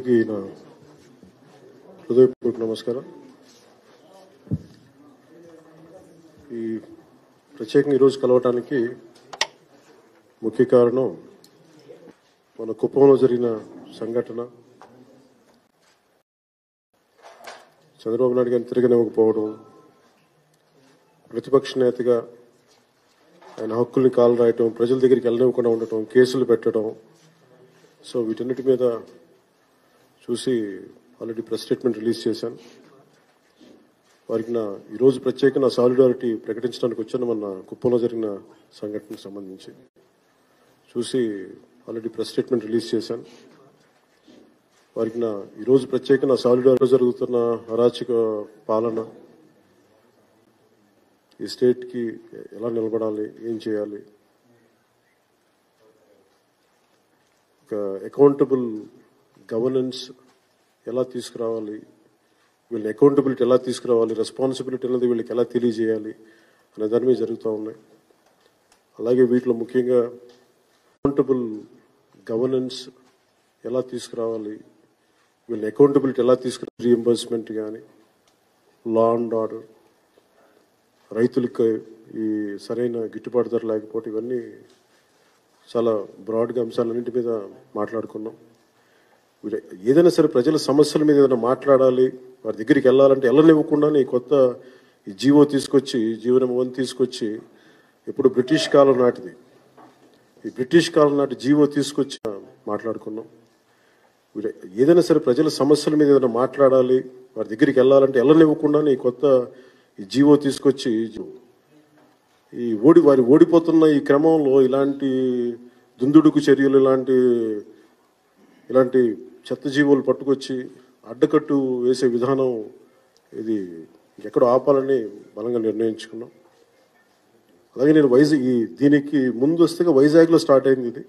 అందరికీ నా హృదయపూర్వక నమస్కారం ఈ ప్రత్యేకంగా ఈరోజు కలవటానికి ముఖ్య కారణం మన కుప్పంలో జరిగిన సంఘటన చంద్రబాబు నాయుడు గారిని తిరగనివ్వకపోవడం ప్రతిపక్ష నేతగా ఆయన హక్కుల్ని కాలు రాయటం ప్రజల దగ్గరికి వెళ్ళనివ్వకుండా ఉండటం కేసులు పెట్టడం సో వీటన్నిటి మీద చూసి ఆల్రెడీ ప్రెస్ స్టేట్మెంట్ రిలీజ్ చేశాను వారికి నా ఈరోజు ప్రత్యేక నా సాలిడారిటీ ప్రకటించడానికి వచ్చాను మన కుప్పంలో జరిగిన సంఘటనకు సంబంధించి చూసి ఆల్రెడీ ప్రెస్ స్టేట్మెంట్ రిలీజ్ చేశాను వారికి నా ఈరోజు ప్రత్యేక నా సాలిడారిటీ జరుగుతున్న అరాచక పాలన ఈ స్టేట్కి ఎలా నిలబడాలి ఏం చేయాలి ఒక అకౌంటబుల్ గవర్నెన్స్ ఎలా తీసుకురావాలి వీళ్ళని అకౌంటబిలిటీ ఎలా తీసుకురావాలి రెస్పాన్సిబిలిటీ అనేది వీళ్ళకి ఎలా తెలియజేయాలి అనే దాని మీద జరుగుతూ ఉన్నాయి అలాగే వీటిలో ముఖ్యంగా అకౌంటబుల్ గవర్నెన్స్ ఎలా తీసుకురావాలి వీళ్ళని అకౌంటబిలిటీ ఎలా తీసుకురా రీఎంబర్స్మెంట్ కానీ లా అండ్ ఆర్డర్ రైతులకు ఈ సరైన గిట్టుబాటు ధర లేకపోతే ఇవన్నీ చాలా బ్రాడ్గా అంశాలన్నింటి మీద మాట్లాడుకున్నాం వీళ్ళ- ఏదైనా సరే ప్రజల సమస్యల మీద ఏదైనా మాట్లాడాలి వారి దగ్గరికి వెళ్ళాలంటే వెళ్ళనివ్వకుండానే ఈ కొత్త ఈ జీవో తీసుకొచ్చి జీవనం వన్ తీసుకొచ్చి ఇప్పుడు బ్రిటిష్ కాలం నాటిది ఈ బ్రిటిష్ కాలం నాటి జీవో తీసుకొచ్చి మాట్లాడుకున్నాం వీళ్ళ- ఏదైనా సరే ప్రజల సమస్యల మీద ఏదైనా మాట్లాడాలి వారి దగ్గరికి వెళ్ళాలంటే వెళ్ళనివ్వకుండానే ఈ కొత్త ఈ జీవో తీసుకొచ్చి ఈ ఓడి వారి ఓడిపోతున్న ఈ క్రమంలో ఇలాంటి దుందుడుకు చర్యలు ఇలాంటి ఇలాంటి చెత్త జీవులు పట్టుకొచ్చి అడ్డకట్టు వేసే విధానం ఇది ఎక్కడో ఆపాలని బలంగా నిర్ణయించుకున్నాం అలాగే నేను వైజాగ్ ఈ దీనికి ముందు వస్తే వైజాగ్లో స్టార్ట్ అయింది ఇది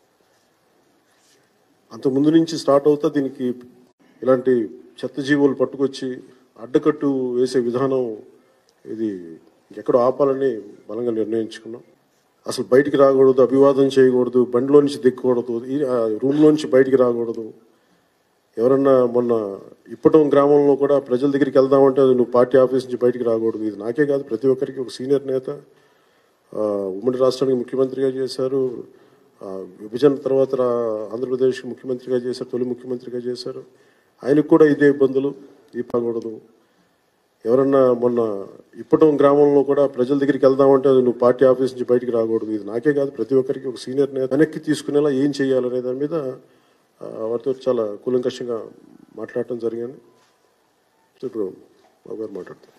అంత ముందు నుంచి స్టార్ట్ అవుతా దీనికి ఇలాంటి చెత్త జీవులు పట్టుకొచ్చి అడ్డకట్టు వేసే విధానం ఇది ఎక్కడో ఆపాలని బలంగా నిర్ణయించుకున్నాం అసలు బయటికి రాకూడదు అభివాదం చేయకూడదు బండిలో నుంచి దిక్కకూడదు ఈ ఆ రూమ్లో నుంచి బయటికి రాకూడదు ఎవరన్నా మొన్న ఇప్పటం గ్రామంలో కూడా ప్రజల దగ్గరికి వెళ్దామంటే అది నువ్వు పార్టీ ఆఫీస్ నుంచి బయటికి రాకూడదు ఇది నాకే కాదు ప్రతి ఒక్కరికి ఒక సీనియర్ నేత ఆ, ఉమ్మడి రాష్ట్రానికి ముఖ్యమంత్రిగా చేశారు ఆ, విభజన తర్వాత రా- ఆంధ్రప్రదేశ్కి ముఖ్యమంత్రిగా చేశారు తొలి ముఖ్యమంత్రిగా చేశారు ఆయనకు కూడా ఇదే ఇబ్బందులు ఈ పగకూడదు ఎవరన్నా మొన్న ఇప్పటం గ్రామంలో కూడా ప్రజల దగ్గరికి వెళ్దామంటే అది నువ్వు పార్టీ ఆఫీస్ నుంచి బయటికి రాకూడదు ఇది నాకే కాదు ప్రతి ఒక్కరికి ఒక సీనియర్ నేత వెనక్కి తీసుకునేలా ఏం చేయాలనే దాని మీద ఆ, వారితో చాలా కూలంకషంగా మాట్లాడటం జరిగింది సో ఇప్పుడు బాబు గారు మాట్లాడతారు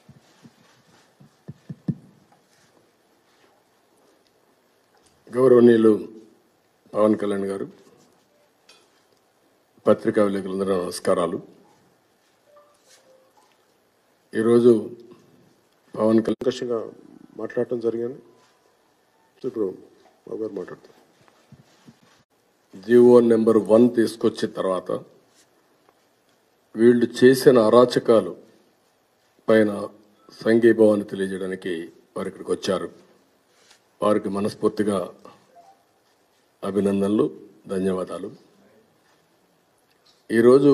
గౌరవనీయులు పవన్ కళ్యాణ్ గారు పత్రికా విలేకరులందరూ నమస్కారాలు ఈరోజు పవన్ కళ్యాణ్ కూలంకషంగా మాట్లాడటం జరిగింది సో ఇప్పుడు బాబు గారు మాట్లాడతారు జీవో నెంబర్ వన్ తీసుకొచ్చిన తర్వాత వీళ్ళు చేసిన అరాచకాలు పైన సంఘీభావాన్ని తెలియజేయడానికి వారు ఇక్కడికి వచ్చారు వారికి మనస్ఫూర్తిగా అభినందనలు ధన్యవాదాలు ఈరోజు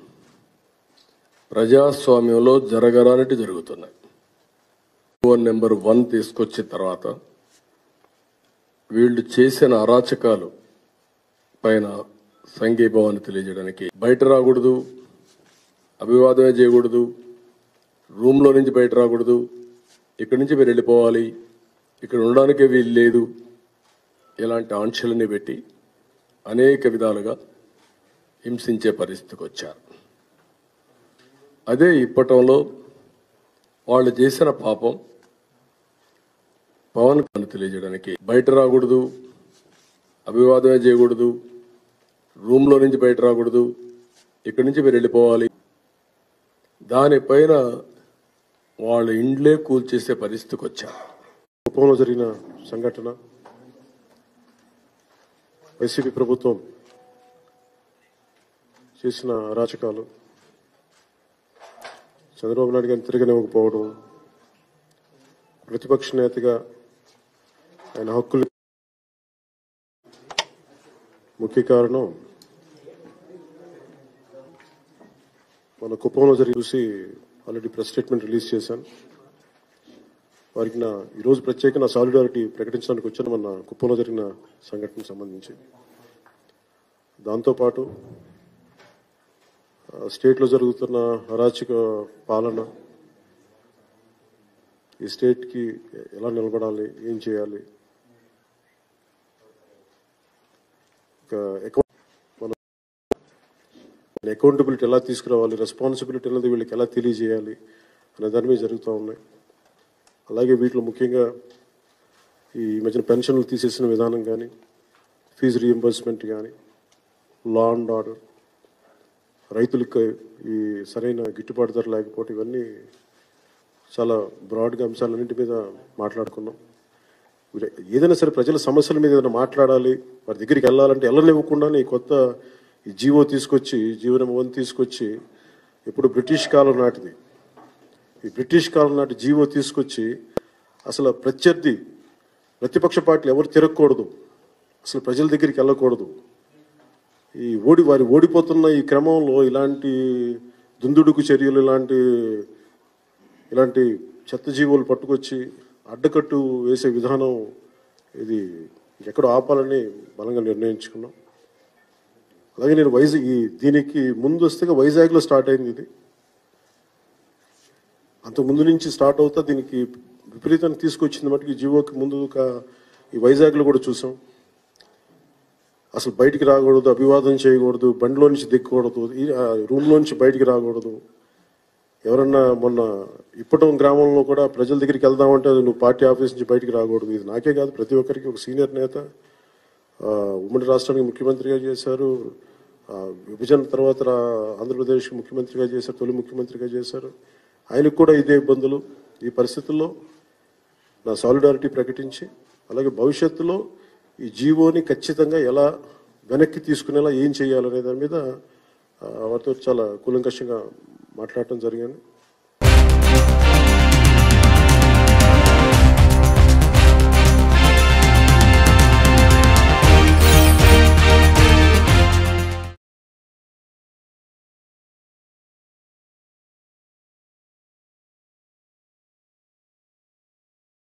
ప్రజాస్వామ్యంలో జరగరానిటి జరుగుతున్నాయి జీవో నెంబర్ వన్ తీసుకొచ్చిన తర్వాత వీళ్ళు చేసిన అరాచకాలు పైన సంఘీభావాన్ని తెలియజేయడానికి బయట రాకూడదు అభివాదమే చేయకూడదు రూమ్లో నుంచి బయట రాకూడదు ఇక్కడి నుంచి మీరు వెళ్ళిపోవాలి ఇక్కడ ఉండడానికి వీలు లేదు ఇలాంటి ఆంక్షలన్నీ పెట్టి అనేక విధాలుగా హింసించే పరిస్థితికి వచ్చారు అదే ఇప్పటంలో వాళ్ళు చేసిన పాపం పవన్ కళ్యాణ్ తెలియజేయడానికి బయట రాకూడదు అభివాదమే చేయకూడదు రూమ్లో నుంచి బయట రాకూడదు ఇక్కడి నుంచి మీరు వెళ్ళిపోవాలి దానిపైన వాళ్ళ ఇండ్లే కూల్చేసే పరిస్థితికి వచ్చారు కుప్పంలో జరిగిన సంఘటన వైసీపీ ప్రభుత్వం చేసిన అరాచకాలు చంద్రబాబు నాయుడు గారిని తిరగనివ్వకపోవడం ప్రతిపక్ష నేతగా ఆయన హక్కులు ముఖ్య కారణం మన కుప్పంలో జరిగి చూసి ఆల్రెడీ ప్రెస్ స్టేట్మెంట్ రిలీజ్ చేశాను వారికి నా ఈరోజు ప్రత్యేక నా సాలిడారిటీ ప్రకటించడానికి వచ్చాను మన కుప్పంలో జరిగిన సంఘటనకు సంబంధించి దాంతోపాటు ఆ, స్టేట్లో జరుగుతున్న అరాచక పాలన ఈ స్టేట్కి ఎలా నిలబడాలి ఏం చేయాలి ఇంకా అకౌ- మన అకౌంటబిలిటీ ఎలా తీసుకురావాలి రెస్పాన్సిబిలిటీ అనేది వీళ్ళకి ఎలా తెలియజేయాలి అనే దాని మీద జరుగుతూ ఉన్నాయి అలాగే వీటిలో ముఖ్యంగా ఈ మధ్యన పెన్షన్లు తీసేసిన విధానం కానీ ఫీజు రీఎంబర్స్మెంట్ కానీ లా అండ్ ఆర్డర్ రైతులకు ఈ సరైన గిట్టుబాటు ధర లేకపోతే ఇవన్నీ చాలా బ్రాడ్గా అంశాలన్నింటి మీద మాట్లాడుకున్నాం వీరు ఏదైనా సరే ప్రజల సమస్యల మీద ఏదైనా మాట్లాడాలి వారి దగ్గరికి వెళ్ళాలంటే వెళ్ళనివ్వకుండానే ఈ కొత్త ఈ జీవో తీసుకొచ్చి జీవనం వన్ తీసుకొచ్చి ఇప్పుడు బ్రిటిష్ కాలం నాటిది ఈ బ్రిటిష్ కాలం నాటి జీవో తీసుకొచ్చి అసలు ప్రత్యర్థి ప్రతిపక్ష పార్టీలు ఎవరు తిరగకూడదు అసలు ప్రజల దగ్గరికి వెళ్ళకూడదు ఈ ఓడి వారి ఓడిపోతున్న ఈ క్రమంలో ఇలాంటి దుందుడుకు చర్యలు ఇలాంటి ఇలాంటి చెత్త జీవులు పట్టుకొచ్చి అడ్డకట్టు వేసే విధానం ఇది ఎక్కడో ఆపాలని బలంగా నిర్ణయించుకున్నాం అలాగే నేను వైజాగ్ ఈ దీనికి ముందు వస్తే వైజాగ్లో స్టార్ట్ అయింది ఇది అంత ముందు నుంచి స్టార్ట్ అవుతా దీనికి విపరీతాన్ని తీసుకొచ్చింది మటుకు ఈ జీవోకి ముందు ఒక- ఈ వైజాగ్లో కూడా చూసాం అసలు బయటికి రాకూడదు అభివాదం చేయకూడదు బండిలో నుంచి దిక్కకూడదు ఈ ఆ రూమ్లో నుంచి బయటికి రాకూడదు ఎవరన్నా మొన్న ఇప్పటం గ్రామంలో కూడా ప్రజల దగ్గరికి వెళ్దామంటే అది నువ్వు పార్టీ ఆఫీస్ నుంచి బయటికి రాకూడదు ఇది నాకే కాదు ప్రతి ఒక్కరికి ఒక సీనియర్ నేత ఆ, ఉమ్మడి రాష్ట్రానికి ముఖ్యమంత్రిగా చేశారు ఆ, విభజన తర్వాత రా- ఆంధ్రప్రదేశ్ ముఖ్యమంత్రిగా చేశారు తొలి ముఖ్యమంత్రిగా చేశారు ఆయనకు కూడా ఇదే ఇబ్బందులు ఈ పరిస్థితుల్లో నా సాలిడారిటీ ప్రకటించి అలాగే భవిష్యత్తులో ఈ జీవోని ఖచ్చితంగా ఎలా వెనక్కి తీసుకునేలా ఏం చేయాలనే దాని మీద ఆ, వారితో చాలా కూలంకషంగా మాట్లాడటం జరిగింది